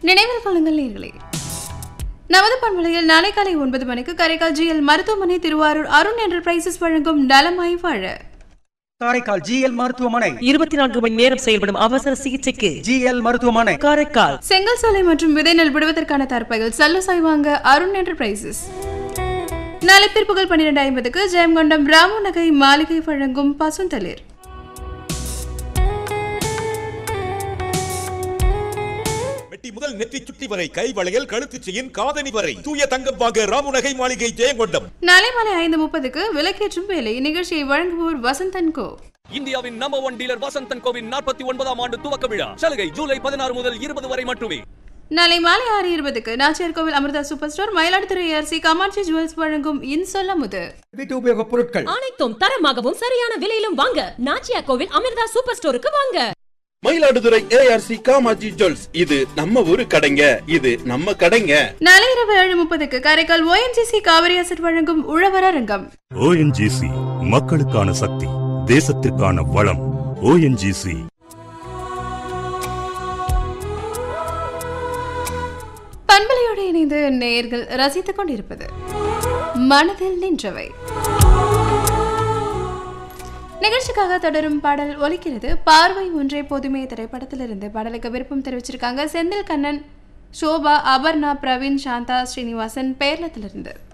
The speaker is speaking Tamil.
நினைவில் கொள்ளுங்கள் நேர்களே நமது பண்பலையில் நாளை காலை ஒன்பது மணிக்கு காரைக்கால் ஜிஎல் மருத்துவமனை திருவாரூர் அருண் என்டர்பிரைசஸ் வழங்கும் நலமாய் வாழ காரைக்கால் ஜிஎல் மருத்துவமனை இருபத்தி நான்கு மணி நேரம் செயல்படும் அவசர சிகிச்சைக்கு ஜிஎல் மருத்துவமனை காரைக்கால் செங்கல் சோலை மற்றும் விதை நெல் விடுவதற்கான தற்பைகள் சல்லு சாய்வாங்க அருண் என்டர்பிரைசஸ் நாளை பிற்பகல் பன்னிரெண்டு ஐம்பதுக்கு ஜெயங்கொண்டம் ராமு நகை மாளிகை வழங்கும் பசுந்தளிர் மெட்டி முதல் நெற்றி சுட்டி வரை கை வளையல் கழுத்து செயின் காதணி வரை தூய தங்கம் வாங்க ராமுநகை மாளிகை ஜெயங்கொண்டம் நாளை மாலை ஐந்து முப்பதுக்கு விளக்கேற்றும் வேலை நிகழ்ச்சியை வழங்குவோர் வசந்தன் கோ இந்தியாவின் நம்பர் ஒன் டீலர் வசந்தன் கோவின் நாற்பத்தி ஒன்பதாம் ஆண்டு துவக்க விழா சலுகை ஜூலை பதினாறு முதல் இருபது வரை மட்டுமே நாளை மாலை ஆறு இருபதுக்கு Nachiyar Kovil Amirtha super store Mayiladuthurai ARC Kamatchi jewels வழங்கும் இன்சொல்ல முது வீட்டு உபயோகப் பொருட்கள் அனைத்தும் தரமாகவும் சரியான விலையிலும் வாங்க நாச்சியா கோவில் அமிர்தா சூப்பர் ஸ்டோருக்கு வாங்க மயிலாடுதுறை ஏஆர்சி காமாஜி ஜுவல்ஸ் இது நம்ம ஊரு கடைங்க இது நம்ம கடைங்க நாளை இரவு ஏழு முப்பதுக்கு காரைக்கால் ஓஎன்ஜிசி காவிரி அசட் வழங்கும் உழவர் அரங்கம் ஓஎன்ஜிசி மக்களுக்கான சக்தி தேசத்திற்கான வளம் ஓஎன்ஜிசி பண்பலையோடு இணைந்து நேயர்கள் ரசித்துக் கொண்டிருப்பது மனதில் நின்றவை நிகழ்ச்சிக்காக தொடரும் பாடல் ஒலிக்கிறது பார்வை ஒன்றே போதுமே திரைப்படத்திலிருந்து பாடலுக்கு விருப்பம் தெரிவிச்சிருக்காங்க செந்தில் கண்ணன் சோபா அபர்ணா பிரவீன் சாந்தா ஸ்ரீனிவாசன் பேர்லத்திலிருந்து